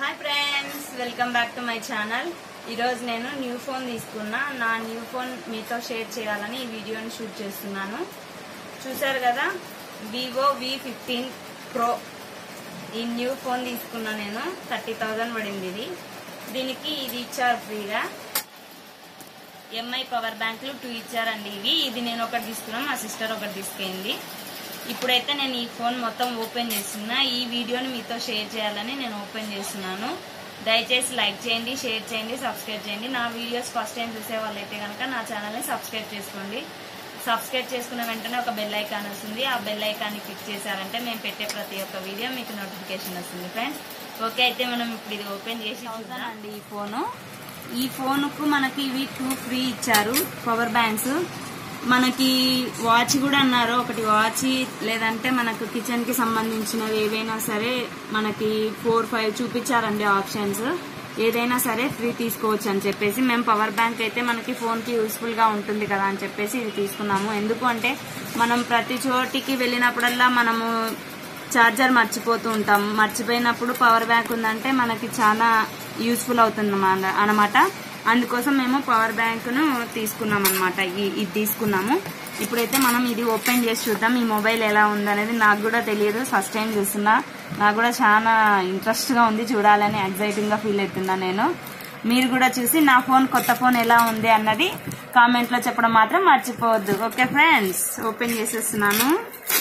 hi friends welcome back to my channel ఈరోజు నేను new phone తీసుకున్నా నా న్యూ ఫోన్ మీతో షేర్ చేయాలని ఈ వీడియోని షూట్ చేస్తున్నాను చూసారు కదా వివో వి ఫిఫ్టీన్ ప్రో ఈ న్యూ ఫోన్ తీసుకున్నా నేను థర్టీ థౌజండ్ పడింది ఇది దీనికి ఇది ఇచ్చారు ఫ్రీగా ఎంఐ పవర్ బ్యాంకులు టూ ఇచ్చారండి ఇవి ఇది నేను ఒకటి తీసుకున్నా మా సిస్టర్ ఒకటి తీసుకెళ్ళింది ఇప్పుడైతే నేను ఈ ఫోన్ మొత్తం ఓపెన్ చేస్తున్నా ఈ వీడియోని మీతో షేర్ చేయాలని నేను ఓపెన్ చేస్తున్నాను దయచేసి లైక్ చేయండి షేర్ చేయండి సబ్స్క్రైబ్ చేయండి నా వీడియోస్ ఫస్ట్ టైం చూసే వాళ్ళైతే కనుక నా ఛానల్ని సబ్స్క్రైబ్ చేసుకోండి సబ్స్క్రైబ్ చేసుకున్న వెంటనే ఒక బెల్ ఐకాన్ వస్తుంది ఆ బెల్ ఐకాన్ని క్లిక్ చేశారంటే మేము పెట్టే ప్రతి ఒక్క వీడియో మీకు నోటిఫికేషన్ వస్తుంది ఫ్రెండ్స్ ఓకే అయితే మనం ఇప్పుడు ఇది ఓపెన్ చేసి చూద్దామండి ఈ ఫోను ఈ ఫోన్కు మనకి ఇవి టూ ఫ్రీ ఇచ్చారు పవర్ బ్యాంక్స్ మనకి వాచ్ కూడా అన్నారు ఒకటి వాచ్ లేదంటే మనకు కిచెన్ కి సంబంధించినవి ఏవైనా సరే మనకి ఫోర్ ఫైవ్ చూపించారండి ఆప్షన్స్ ఏదైనా సరే ఫ్రీ తీసుకోవచ్చు అని చెప్పేసి మేము పవర్ బ్యాంక్ అయితే మనకి ఫోన్ కి యూస్ఫుల్ గా ఉంటుంది కదా అని చెప్పేసి ఇది తీసుకున్నాము ఎందుకు అంటే మనం ప్రతి చోటికి వెళ్ళినప్పుడల్లా మనము చార్జర్ మర్చిపోతూ ఉంటాం మర్చిపోయినప్పుడు పవర్ బ్యాంక్ ఉందంటే మనకి చాలా యూస్ఫుల్ అవుతుంది అనమాట అందుకోసం మేము పవర్ బ్యాంక్ను తీసుకున్నాం అనమాట ఇది తీసుకున్నాము ఇప్పుడైతే మనం ఇది ఓపెన్ చేసి చూద్దాం ఈ మొబైల్ ఎలా ఉందనేది నాకు కూడా తెలియదు ఫస్ట్ టైం చూస్తున్నా నాకు కూడా చాలా ఇంట్రెస్ట్గా ఉంది చూడాలని ఎగ్జైటింగ్గా ఫీల్ అవుతున్నా నేను మీరు కూడా చూసి నా ఫోన్ కొత్త ఫోన్ ఎలా ఉంది అన్నది కామెంట్లో చెప్పడం మాత్రం మర్చిపోవద్దు ఓకే ఫ్రెండ్స్ ఓపెన్ చేసేస్తున్నాను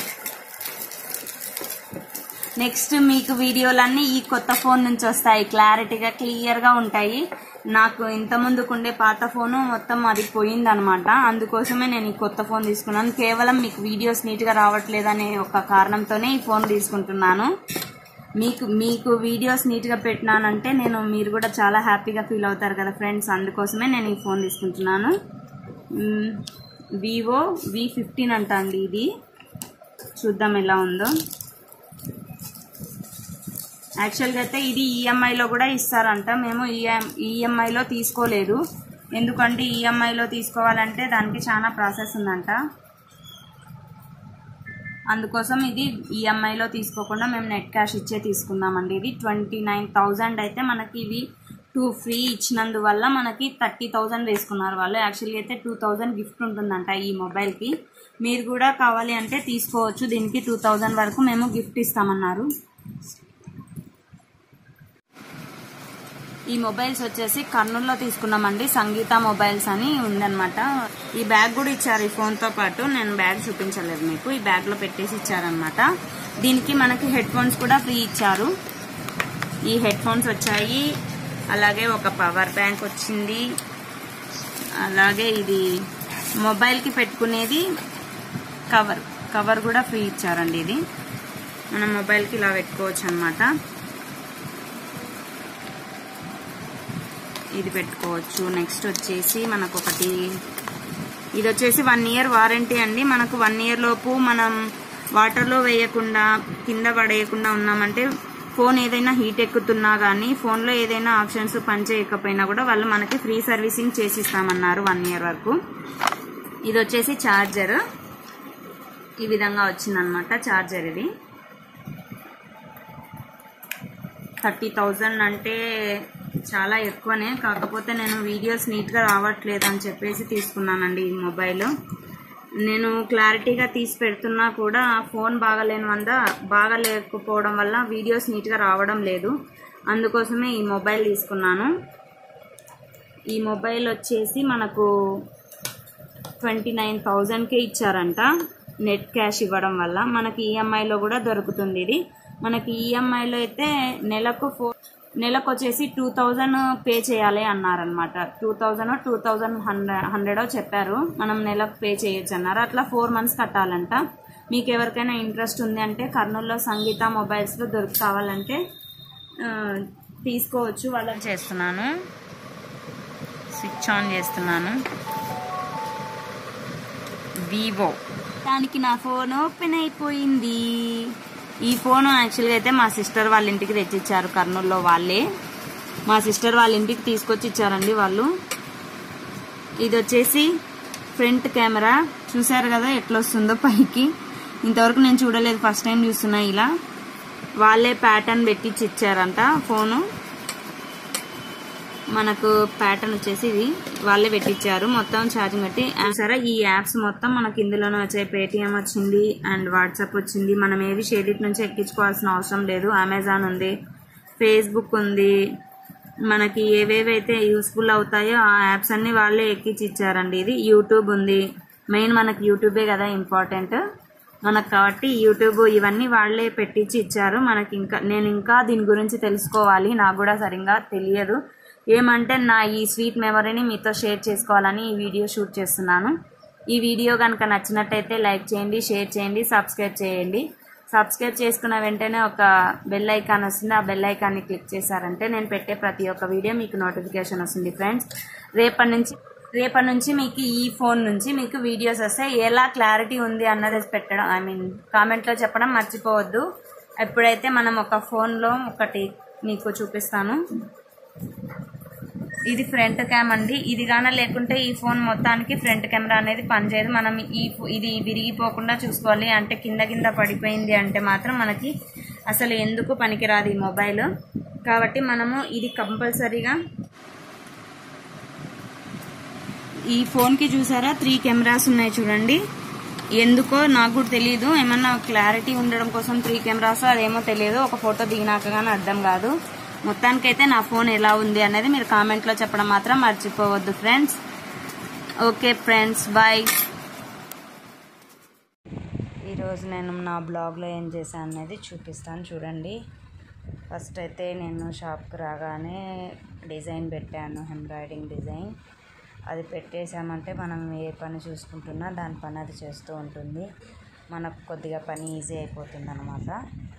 నెక్స్ట్ మీకు వీడియోలన్నీ ఈ కొత్త ఫోన్ నుంచి వస్తాయి క్లారిటీగా క్లియర్గా ఉంటాయి నాకు ఇంత ముందుకుండే పాత ఫోను మొత్తం అది పోయిందనమాట అందుకోసమే నేను ఈ కొత్త ఫోన్ తీసుకున్నాను కేవలం మీకు వీడియోస్ నీట్గా రావట్లేదనే ఒక కారణంతోనే ఈ ఫోన్ తీసుకుంటున్నాను మీకు మీకు వీడియోస్ నీట్గా పెట్టినానంటే నేను మీరు కూడా చాలా హ్యాపీగా ఫీల్ అవుతారు కదా ఫ్రెండ్స్ అందుకోసమే నేను ఈ ఫోన్ తీసుకుంటున్నాను వివో వి ఫిఫ్టీన్ అంట అండి ఇది చూద్దాం ఎలా ఉందో యాక్చువల్గా అయితే ఇది ఈఎంఐలో కూడా ఇస్తారంట మేము ఈఎం ఈఎంఐలో తీసుకోలేదు ఎందుకంటే ఈఎంఐలో తీసుకోవాలంటే దానికి చాలా ప్రాసెస్ ఉందంట అందుకోసం ఇది ఈఎంఐలో తీసుకోకుండా మేము నెట్ క్యాష్ ఇచ్చే తీసుకున్నామండి ఇది ట్వంటీ నైన్ థౌజండ్ అయితే మనకి ఇవి టూ ఫ్రీ ఇచ్చినందువల్ల మనకి థర్టీ థౌజండ్ వేసుకున్నారు వాళ్ళు యాక్చువల్గా అయితే టూ థౌజండ్ గిఫ్ట్ ఉంటుందంట ఈ మొబైల్కి మీరు కూడా కావాలి అంటే తీసుకోవచ్చు దీనికి టూ థౌజండ్ వరకు మేము గిఫ్ట్ ఇస్తామన్నారు ఈ మొబైల్స్ వచ్చేసి కర్నూలులో తీసుకున్నామండి సంగీత మొబైల్స్ అని ఉందన్నమాట ఈ బ్యాగ్ కూడా ఇచ్చారు ఈ ఫోన్తో పాటు నేను బ్యాగ్ చూపించలేదు మీకు ఈ బ్యాగ్లో పెట్టేసి ఇచ్చారనమాట దీనికి మనకి హెడ్ ఫోన్స్ కూడా ఫ్రీ ఇచ్చారు ఈ హెడ్ ఫోన్స్ వచ్చాయి అలాగే ఒక పవర్ బ్యాంక్ వచ్చింది అలాగే ఇది మొబైల్కి పెట్టుకునేది కవర్ కవర్ కూడా ఫ్రీ ఇచ్చారండి ఇది మనం మొబైల్కి ఇలా పెట్టుకోవచ్చు అనమాట ఇది పెట్టుకోవచ్చు నెక్స్ట్ వచ్చేసి మనకు ఒకటి ఇది వచ్చేసి వన్ ఇయర్ వారంటీ అండి మనకు వన్ ఇయర్ లోపు మనం వాటర్లో వేయకుండా కింద పడేయకుండా ఉన్నామంటే ఫోన్ ఏదైనా హీట్ ఎక్కుతున్నా కానీ ఫోన్లో ఏదైనా ఆప్షన్స్ పనిచేయకపోయినా కూడా వాళ్ళు మనకి ఫ్రీ సర్వీసింగ్ చేసి ఇస్తామన్నారు వన్ ఇయర్ వరకు ఇది వచ్చేసి ఛార్జర్ ఈ విధంగా వచ్చిందనమాట ఛార్జర్ ఇది థర్టీ థౌజండ్ అంటే చాలా ఎక్కువనే కాకపోతే నేను వీడియోస్ నీట్గా రావట్లేదు అని చెప్పేసి తీసుకున్నానండి ఈ మొబైల్ నేను క్లారిటీగా తీసి పెడుతున్నా కూడా ఫోన్ బాగాలేని వల్ల బాగాలేకపోవడం వల్ల వీడియోస్ నీట్గా రావడం లేదు అందుకోసమే ఈ మొబైల్ తీసుకున్నాను ఈ మొబైల్ వచ్చేసి మనకు ట్వంటీ నైన్ థౌజండ్కే ఇచ్చారంట నెట్ క్యాష్ ఇవ్వడం వల్ల మనకి ఈఎంఐలో కూడా దొరుకుతుంది ఇది మనకి ఈఎంఐలో అయితే నెలకు ఫోర్ నెలకు వచ్చేసి టూ థౌజండ్ పే చేయాలి అన్నారనమాట two thousand two thousand hundred హండ్రెడో చెప్పారు మనం నెలకు పే చేయొచ్చు అన్నారు అట్లా ఫోర్ మంత్స్ కట్టాలంట మీకు ఎవరికైనా ఇంట్రెస్ట్ ఉంది అంటే కర్నూలులో సంగీత మొబైల్స్లో దొరికి కావాలంటే తీసుకోవచ్చు వాళ్ళని చేస్తున్నాను స్విచ్ ఆన్ చేస్తున్నాను వివో దానికి నా ఫోన్ ఓపెన్ అయిపోయింది ఈ ఫోన్ యాక్చువల్గా అయితే మా సిస్టర్ వాళ్ళ ఇంటికి తెచ్చిచ్చారు కర్నూలులో వాళ్ళే మా సిస్టర్ వాళ్ళ ఇంటికి తీసుకొచ్చి ఇచ్చారండి వాళ్ళు ఇది వచ్చేసి ఫ్రంట్ కెమెరా చూసారు కదా ఎట్లా వస్తుందో పైకి ఇంతవరకు నేను చూడలేదు ఫస్ట్ టైం చూస్తున్నా ఇలా వాళ్ళే ప్యాటర్న్ పెట్టించి ఇచ్చారంట ఫోను మనకు ప్యాటర్న్ వచ్చేసి ఇది వాళ్ళే పెట్టించారు మొత్తం ఛార్జింగ్ పెట్టి సరే ఈ యాప్స్ మొత్తం మనకి ఇందులోనే వచ్చాయి పేటిఎం వచ్చింది అండ్ వాట్సాప్ వచ్చింది మనం ఏవి షేడిట్ నుంచి ఎక్కించుకోవాల్సిన అవసరం లేదు అమెజాన్ ఉంది ఫేస్బుక్ ఉంది మనకి ఏవేవైతే యూస్ఫుల్ అవుతాయో ఆ యాప్స్ అన్ని వాళ్ళే ఎక్కించి ఇచ్చారండి ఇది యూట్యూబ్ ఉంది మెయిన్ మనకి యూట్యూబే కదా ఇంపార్టెంట్ మనకు కాబట్టి యూట్యూబ్ ఇవన్నీ వాళ్ళే పెట్టించి ఇచ్చారు మనకి ఇంకా నేను ఇంకా దీని గురించి తెలుసుకోవాలి నాకు కూడా సరిగ్గా తెలియదు ఏమంటే నా ఈ స్వీట్ మెమరీని మీతో షేర్ చేసుకోవాలని ఈ వీడియో షూట్ చేస్తున్నాను ఈ వీడియో కనుక నచ్చినట్టయితే లైక్ చేయండి షేర్ చేయండి సబ్స్క్రైబ్ చేయండి సబ్స్క్రైబ్ చేసుకున్న వెంటనే ఒక బెల్ ఐకాన్ వస్తుంది ఆ బెల్ ఐకాన్ని క్లిక్ చేశారంటే నేను పెట్టే ప్రతి ఒక్క వీడియో మీకు నోటిఫికేషన్ వస్తుంది ఫ్రెండ్స్ రేపటి నుంచి రేపటి నుంచి మీకు ఈ ఫోన్ నుంచి మీకు వీడియోస్ వస్తాయి ఎలా క్లారిటీ ఉంది అన్నది పెట్టడం ఐ మీన్ కామెంట్లో చెప్పడం మర్చిపోవద్దు ఎప్పుడైతే మనం ఒక ఫోన్లో ఒకటి మీకు చూపిస్తాను ఇది ఫ్రంట్ క్యామ్ అండి ఇది గాన లేకుంటే ఈ ఫోన్ మొత్తానికి ఫ్రంట్ కెమెరా అనేది పనిచేయదు మనం ఈ ఫో- ఇది విరిగిపోకుండా చూసుకోవాలి అంటే కింద కింద పడిపోయింది అంటే మాత్రం మనకి అసలు ఎందుకు పనికిరాదు ఈ మొబైల్ కాబట్టి మనము ఇది కంపల్సరీగా ఈ ఫోన్కి చూసారా త్రీ కెమెరాస్ ఉన్నాయి చూడండి ఎందుకో నాకు కూడా తెలియదు ఏమన్నా క్లారిటీ ఉండడం కోసం త్రీ కెమెరాస్ అదేమో తెలియదు ఒక ఫోటో దిగినాక కానీ అర్థం కాదు మొత్తానికైతే నా ఫోన్ ఎలా ఉంది అనేది మీరు కామెంట్లో చెప్పడం మాత్రం మర్చిపోవద్దు ఫ్రెండ్స్ ఓకే ఫ్రెండ్స్ బాయ్ ఈరోజు నేను నా బ్లాగ్లో ఏం చేశాను అనేది చూపిస్తాను చూడండి ఫస్ట్ అయితే నేను షాప్కి రాగానే డిజైన్ పెట్టాను ఎంబ్రాయిడింగ్ డిజైన్ అది పెట్టేసామంటే మనం ఏ పని చూసుకుంటున్నా దాని పని అది చేస్తూ ఉంటుంది మనకు కొద్దిగా పని ఈజీ అయిపోతుంది అనమాట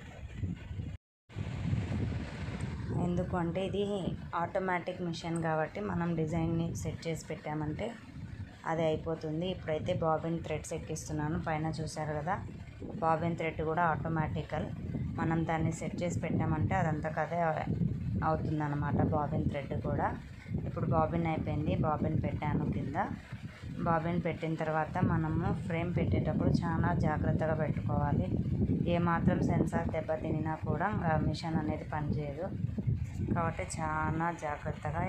ఎందుకంటే ఇది ఆటోమేటిక్ మిషన్ కాబట్టి మనం డిజైన్ని సెట్ చేసి పెట్టామంటే అది అయిపోతుంది ఇప్పుడైతే బాబిన్ థ్రెడ్స్ ఎక్కిస్తున్నాను పైన చూసారు కదా బాబిన్ థ్రెడ్ కూడా ఆటోమేటికల్ మనం దాన్ని సెట్ చేసి పెట్టామంటే అదంతా కదే అవుతుంది అనమాట బాబిన్ థ్రెడ్ కూడా ఇప్పుడు బాబిన్ అయిపోయింది బాబిన్ పెట్టాను కింద బాబిన్ పెట్టిన తర్వాత మనము ఫ్రేమ్ పెట్టేటప్పుడు చాలా జాగ్రత్తగా పెట్టుకోవాలి ఏమాత్రం సెన్సార్ దెబ్బతినినా కూడా ఆ మిషన్ అనేది పనిచేయదు కాబట్టి చాలా జాగ్రత్తగా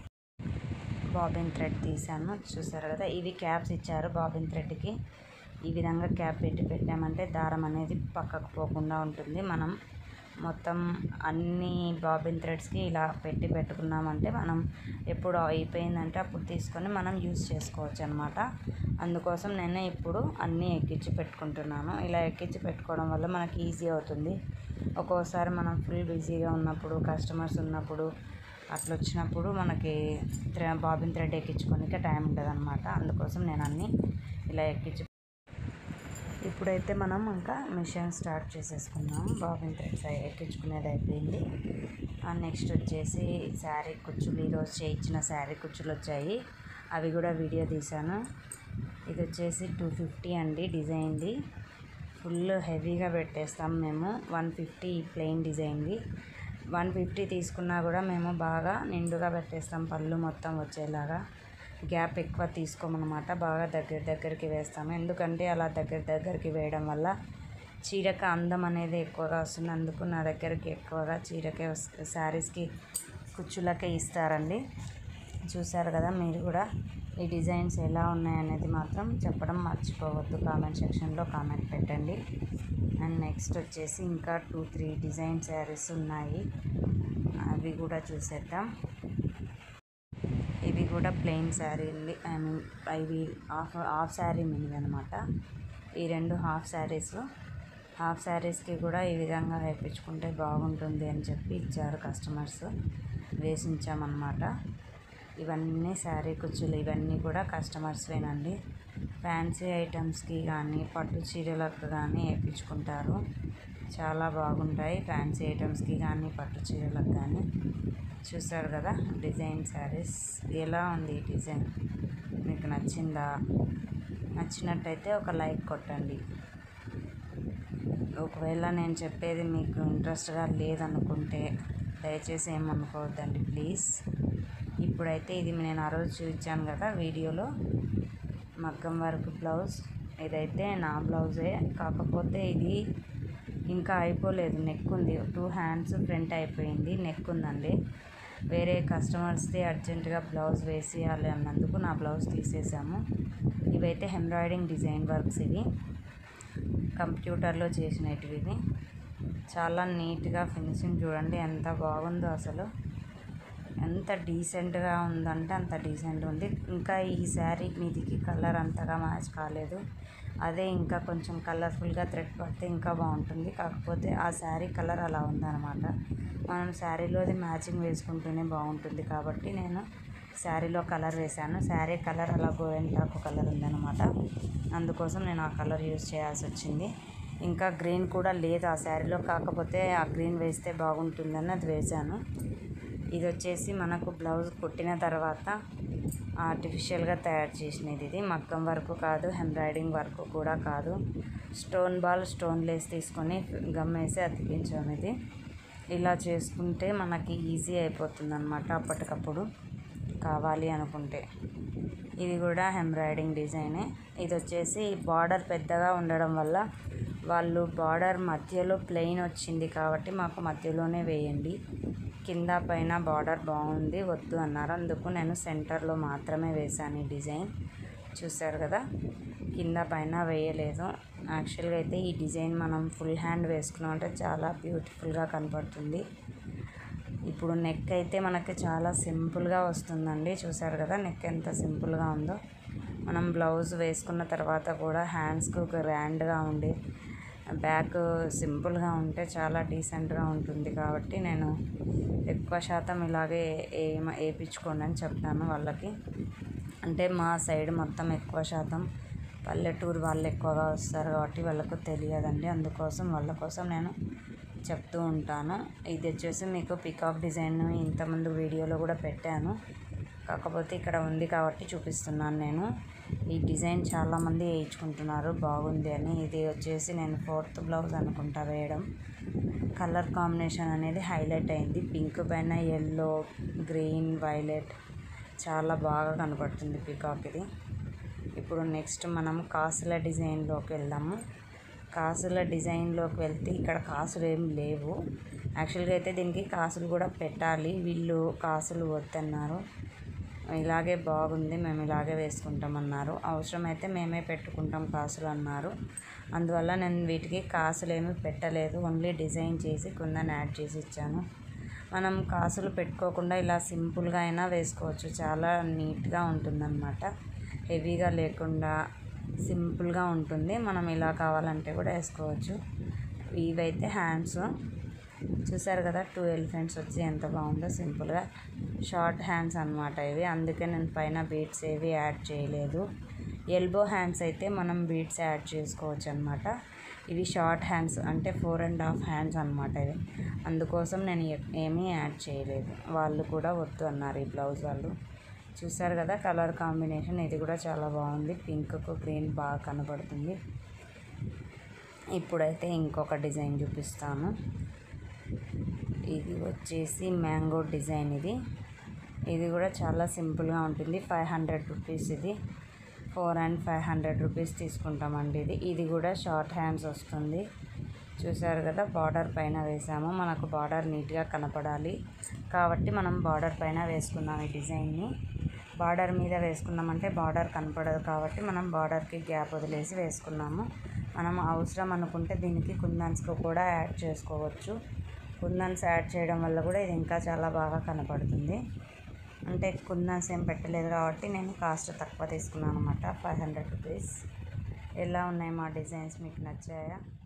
బాబిన్ థ్రెడ్ తీసాను చూసారు కదా ఇవి క్యాప్స్ ఇచ్చారు బాబిన్ థ్రెడ్కి ఈ విధంగా క్యాప్ పెట్టి పెట్టామంటే దారం అనేది పక్కకు పోకుండా ఉంటుంది మనం మొత్తం అన్ని బాబిన్ థ్రెడ్స్కి ఇలా పెట్టి పెట్టుకున్నామంటే మనం ఎప్పుడు అయిపోయిందంటే అప్పుడు తీసుకొని మనం యూస్ చేసుకోవచ్చు అనమాట అందుకోసం నేను ఇప్పుడు అన్నీ ఎక్కించి పెట్టుకుంటున్నాను ఇలా ఎక్కించి పెట్టుకోవడం వల్ల మనకి ఈజీ అవుతుంది ఒక్కోసారి మనం ఫుల్ బిజీగా ఉన్నప్పుడు కస్టమర్స్ ఉన్నప్పుడు అట్లా వచ్చినప్పుడు మనకి థ్రె- బాబిన్ థ్రెడ్ ఎక్కించుకోనికే టైం ఉంటుంది అనమాట అందుకోసం నేను అన్నీ ఇలా ఎక్కించి ఇప్పుడైతే మనం ఇంకా మిషన్ స్టార్ట్ చేసేసుకున్నాం బాబిన్ థ్రెడ్స్ అయి- ఎక్కించుకునేది అయిపోయింది నెక్స్ట్ వచ్చేసి శారీ కుచ్చులు ఈరోజు చేయించిన శారీ కుచ్చులు వచ్చాయి అవి కూడా వీడియో తీశాను ఇది వచ్చేసి టూ ఫిఫ్టీ అండి డిజైన్ది ఫుల్ హెవీగా పెట్టేస్తాం మేము వన్ ఫిఫ్టీ ప్లెయిన్ డిజైన్ది వన్ ఫిఫ్టీ తీసుకున్నా కూడా మేము బాగా నిండుగా పెట్టేస్తాం పళ్ళు మొత్తం వచ్చేలాగా గ్యాప్ ఎక్కువ తీసుకోమన్నమాట బాగా దగ్గర దగ్గరికి వేస్తాము ఎందుకంటే అలా దగ్గర దగ్గరికి వేయడం వల్ల చీరకు అందం అనేది ఎక్కువగా వస్తుంది అందుకు నా దగ్గరికి ఎక్కువగా చీరకే వస్తుంది శారీస్కి కుచ్చులకే ఇస్తారండి చూసారు కదా మీరు కూడా ఈ డిజైన్స్ ఎలా ఉన్నాయనేది మాత్రం చెప్పడం మర్చిపోవద్దు కామెంట్ సెక్షన్లో కామెంట్ పెట్టండి అండ్ నెక్స్ట్ వచ్చేసి ఇంకా టూ త్రీ డిజైన్ శారీస్ ఉన్నాయి అవి కూడా చూసేద్దాం ఇవి కూడా ప్లెయిన్ శారీ ఐ మీన్ ఇవి హాఫ్ హాఫ్ శారీ మినివి అనమాట ఈ రెండు హాఫ్ శారీస్ హాఫ్ శారీస్కి కూడా ఈ విధంగా వేయించుకుంటే బాగుంటుంది అని చెప్పి ఇచ్చారు కస్టమర్స్ వేసించామన్నమాట ఇవన్నీ శారీ కుచ్చులు ఇవన్నీ కూడా కస్టమర్స్వేనండి ఫ్యాన్సీ ఐటమ్స్కి కానీ పట్టు చీరలకు కానీ వేయించుకుంటారు చాలా బాగుంటాయి ఫ్యాన్సీ ఐటమ్స్కి కానీ పట్టు చీరలకు కానీ చూసారు కదా డిజైన్ శారీస్ ఎలా ఉంది ఈ డిజైన్ మీకు నచ్చిందా నచ్చినట్టయితే ఒక లైక్ కొట్టండి ఒకవేళ నేను చెప్పేది మీకు ఇంట్రెస్ట్గా లేదనుకుంటే దయచేసి ఏమనుకోవద్దండి ప్లీజ్ ఇప్పుడైతే ఇది నేను ఆ రోజు చూపించాను కదా వీడియోలో మగ్గం వర్క్ బ్లౌజ్ ఇదైతే నా బ్లౌజే కాకపోతే ఇది ఇంకా అయిపోలేదు నెక్ ఉంది టూ హ్యాండ్స్ ఫ్రంట్ అయిపోయింది నెక్ ఉందండి వేరే కస్టమర్స్ది అర్జెంటుగా బ్లౌజ్ వేసేయాలి అన్నందుకు నా బ్లౌజ్ తీసేసాము ఇవైతే ఎంబ్రాయిడింగ్ డిజైన్ వర్క్స్ ఇవి కంప్యూటర్లో చేసినవి ఇది చాలా నీట్గా ఫినిషింగ్ చూడండి ఎంత బాగుందో అసలు ఎంత డీసెంట్గా ఉందంటే అంత డీసెంట్ ఉంది ఇంకా ఈ శారీ మీదికి కలర్ అంతగా మ్యాచ్ కాలేదు అదే ఇంకా కొంచెం కలర్ఫుల్గా థ్రెడ్ పడితే ఇంకా బాగుంటుంది కాకపోతే ఆ శారీ కలర్ అలా ఉందన్నమాట మనం శారీలోది మ్యాచింగ్ వేసుకుంటూనే బాగుంటుంది కాబట్టి నేను శారీలో కలర్ వేశాను శారీ కలర్ అలా గోరింటాకు కలర్ ఉందన్నమాట అందుకోసం నేను ఆ కలర్ యూజ్ చేయాల్సి వచ్చింది ఇంకా గ్రీన్ కూడా లేదు ఆ శారీలో కాకపోతే ఆ గ్రీన్ వేస్తే బాగుంటుందని అది వేశాను ఇది వచ్చేసి మనకు బ్లౌజ్ కుట్టిన తర్వాత ఆర్టిఫిషియల్గా తయారు చేసినది ఇది మగ్గం వర్క్ కాదు ఎంబ్రాయిడింగ్ వర్క్ కూడా కాదు స్టోన్ బాల్ స్టోన్ లేస్ తీసుకొని గమ్ వేసి అతికించాం ఇది ఇలా చేసుకుంటే మనకి ఈజీ అయిపోతుంది అనమాట అప్పటికప్పుడు కావాలి అనుకుంటే ఇది కూడా ఎంబ్రాయిడింగ్ డిజైనే ఇది వచ్చేసి బార్డర్ పెద్దగా ఉండడం వల్ల వాళ్ళు బార్డర్ మధ్యలో ప్లెయిన్ వచ్చింది కాబట్టి మాకు మధ్యలోనే వేయండి కింద పైన బార్డర్ బాగుంది వద్దు అన్నారు అందుకు నేను సెంటర్లో మాత్రమే వేశాను ఈ డిజైన్ చూసారు కదా కింద పైన వేయలేదు యాక్చువల్గా అయితే ఈ డిజైన్ మనం ఫుల్ హ్యాండ్ వేసుకున్నామంటే చాలా బ్యూటిఫుల్గా కనపడుతుంది ఇప్పుడు నెక్ అయితే మనకి చాలా సింపుల్గా వస్తుందండి చూసారు కదా నెక్ ఎంత సింపుల్గా ఉందో మనం బ్లౌజ్ వేసుకున్న తర్వాత కూడా హ్యాండ్స్కి ఒక గ్రాండ్గా ఉండి బ్యాక్ సింపుల్గా ఉంటే చాలా డీసెంట్గా ఉంటుంది కాబట్టి నేను ఎక్కువ శాతం ఇలాగే ఏ వేయించుకోండి అని చెప్తాను వాళ్ళకి అంటే మా సైడ్ మొత్తం ఎక్కువ శాతం పల్లెటూరు వాళ్ళు ఎక్కువగా వస్తారు కాబట్టి వాళ్ళకు తెలియదండి అందుకోసం వాళ్ళ కోసం నేను చెప్తూ ఉంటాను ఇది వచ్చేసి మీకు పికాక్ డిజైన్ ఇంతకుముందు వీడియోలో కూడా పెట్టాను కాకపోతే ఇక్కడ ఉంది కాబట్టి చూపిస్తున్నాను నేను ఈ డిజైన్ చాలామంది వేయించుకుంటున్నారు బాగుంది అని ఇది వచ్చేసి నేను ఫోర్త్ బ్లౌజ్ అనుకుంటా వేయడం కలర్ కాంబినేషన్ అనేది హైలైట్ అయింది పింక్ పైన ఎల్లో గ్రీన్ వైలెట్ చాలా బాగా కనపడుతుంది పీకాక్ ఇది ఇప్పుడు నెక్స్ట్ మనం కాసుల డిజైన్లోకి వెళ్దాము కాసుల డిజైన్లోకి వెళ్తే ఇక్కడ కాసులు ఏం లేవు యాక్చువల్గా అయితే దీనికి కాసులు కూడా పెట్టాలి వీళ్ళు కాసులు వద్దన్నారు ఇలాగే బాగుంది మేము ఇలాగే వేసుకుంటామన్నారు అవసరమైతే మేమే పెట్టుకుంటాం కాసులు అన్నారు అందువల్ల నేను వీటికి కాసులు ఏమీ పెట్టలేదు ఓన్లీ డిజైన్ చేసి కుందని యాడ్ చేసి ఇచ్చాను మనం కాసులు పెట్టుకోకుండా ఇలా సింపుల్గా అయినా వేసుకోవచ్చు చాలా నీట్గా ఉంటుందన్నమాట హెవీగా లేకుండా సింపుల్గా ఉంటుంది మనం ఇలా కావాలంటే కూడా వేసుకోవచ్చు ఇవైతే హ్యాండ్స్ చూసారు కదా టూ ఎలిఫెంట్స్ వచ్చి ఎంత బాగుందో సింపుల్గా షార్ట్ హ్యాండ్స్ అనమాట ఇవి అందుకే నేను పైన బీట్స్ ఏవి యాడ్ చేయలేదు ఎల్బో హ్యాండ్స్ అయితే మనం బీట్స్ యాడ్ చేసుకోవచ్చు అనమాట ఇవి షార్ట్ హ్యాండ్స్ అంటే ఫోర్ అండ్ హాఫ్ హ్యాండ్స్ అనమాట ఇవి అందుకోసం నేను ఏ- ఏమీ యాడ్ చేయలేదు వాళ్ళు కూడా వద్దు అన్నారు ఈ బ్లౌజ్ వాళ్ళు చూసారు కదా కలర్ కాంబినేషన్ ఇది కూడా చాలా బాగుంది పింక్కు గ్రీన్ బాగా కనబడుతుంది ఇప్పుడైతే ఇంకొక డిజైన్ చూపిస్తాను ఇది వచ్చేసి మ్యాంగో డిజైన్ ఇది ఇది కూడా చాలా సింపుల్గా ఉంటుంది ఫైవ్ హండ్రెడ్ రూపీస్ ఇది four and five hundred rupees తీసుకుంటామండి ఇది ఇది కూడా షార్ట్ హ్యాండ్స్ వస్తుంది చూసారు కదా బార్డర్ పైన వేసాము మనకు బార్డర్ నీట్గా కనపడాలి కాబట్టి మనం బార్డర్ పైన వేసుకున్నాం ఈ డిజైన్ని బార్డర్ మీద వేసుకున్నామంటే బార్డర్ కనపడదు కాబట్టి మనం బార్డర్కి గ్యాప్ వదిలేసి వేసుకున్నాము మనం అవసరం అనుకుంటే దీనికి కుందన్స్కి కూడా యాడ్ చేసుకోవచ్చు కుందన్స్ యాడ్ చేయడం వల్ల కూడా ఇది ఇంకా చాలా బాగా కనపడుతుంది అంటే కుందన్స్ ఏం పెట్టలేదు కాబట్టి నేను కాస్ట్ తక్కువ తీసుకున్నాను అనమాట ఫైవ్ హండ్రెడ్ రూపీస్ ఎలా ఉన్నాయి మా డిజైన్స్ మీకు నచ్చాయా